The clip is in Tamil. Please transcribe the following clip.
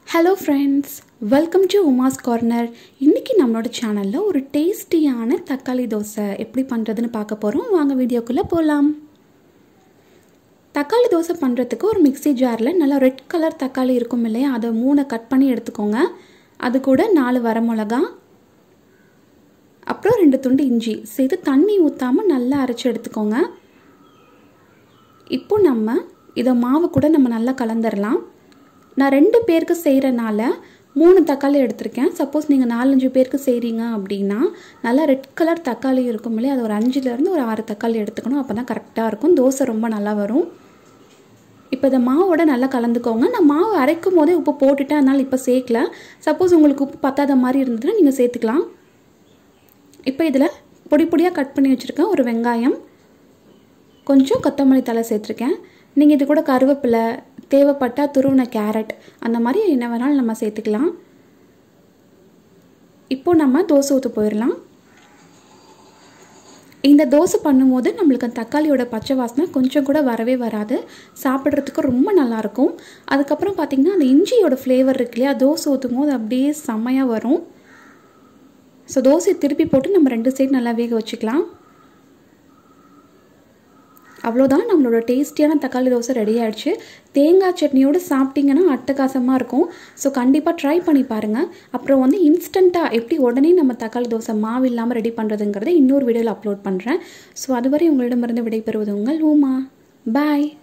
hello friends welcome to Uma's corner இன்றைக்கி நம்மளோட சேனலில் ஒரு டேஸ்டியான தக்காளி தோசை எப்படி பண்ணுறதுன்னு பார்க்க போகிறோம் வாங்க வீடியோக்குள்ளே போகலாம் தக்காளி தோசை பண்ணுறதுக்கு ஒரு மிக்ஸி ஜாரில் நல்லா ரெட் கலர் தக்காளி இருக்கும் இல்லையா அதை மூணை கட் பண்ணி எடுத்துக்கோங்க அது கூட நாலு வரமிளகா அப்புறம் ரெண்டு துண்டு இஞ்சி சேர்த்து தண்ணி ஊற்றாமல் நல்லா அரைச்சி எடுத்துக்கோங்க இப்போ நம்ம இதை மாவு கூட நம்ம நல்லா கலந்துடலாம் நான் ரெண்டு பேருக்கு செய்கிறனால மூணு தக்காளி எடுத்திருக்கேன் சப்போஸ் நீங்கள் நாலஞ்சு பேருக்கு செய்கிறீங்க அப்படின்னா நல்லா ரெட் கலர் தக்காளி இருக்கும் இல்லையா அது ஒரு அஞ்சுலேருந்து ஒரு ஆறு தக்காளி எடுத்துக்கணும் அப்போ தான் கரெக்டாக இருக்கும் தோசை ரொம்ப நல்லா வரும் இப்போ இதை மாவோட நல்லா கலந்துக்கோங்க நான் மாவு அரைக்கும் போதே உப்பு போட்டுட்டேன் அதனால் இப்போ சேர்க்கல சப்போஸ் உங்களுக்கு உப்பு பத்தாத மாதிரி இருந்ததுன்னா நீங்கள் சேர்த்துக்கலாம் இப்போ இதில் பொடி பொடியாக கட் பண்ணி வச்சுருக்கேன் ஒரு வெங்காயம் கொஞ்சம் கொத்தமல்லி தலை சேர்த்துருக்கேன் நீங்கள் இது கூட கருவேப்பிலை தேவைப்பட்டால் துருவின கேரட் அந்த மாதிரி என்ன வேணாலும் நம்ம சேர்த்துக்கலாம் இப்போ நம்ம தோசை ஊற்ற போயிடலாம் இந்த தோசை பண்ணும்போது நம்மளுக்கு அந்த தக்காளியோட பச்சை வாசனை கொஞ்சம் கூட வரவே வராது சாப்பிட்றதுக்கு ரொம்ப நல்லாயிருக்கும் அதுக்கப்புறம் பார்த்திங்கன்னா அந்த இஞ்சியோட ஃப்ளேவர் இருக்கு இல்லையா தோசை ஊற்றும் போது அப்படியே செம்மையாக வரும் ஸோ தோசையை திருப்பி போட்டு நம்ம ரெண்டு சைடு நல்லா வேக வச்சுக்கலாம் அவ்வளோதான் நம்மளோட டேஸ்டியான தக்காளி தோசை ரெடி ஆகிடுச்சு தேங்காய் சட்னியோடு சாப்பிட்டிங்கன்னா அட்டகாசமாக இருக்கும் ஸோ கண்டிப்பாக ட்ரை பண்ணி பாருங்கள் அப்புறம் வந்து இன்ஸ்டண்ட்டாக எப்படி உடனே நம்ம தக்காளி தோசை மாவு இல்லாமல் ரெடி பண்ணுறதுங்கிறத இன்னொரு வீடியோவில் அப்லோட் பண்ணுறேன் ஸோ அதுவரை உங்களிடமிருந்து விடைபெறுவது உங்கள் ஊமா பாய்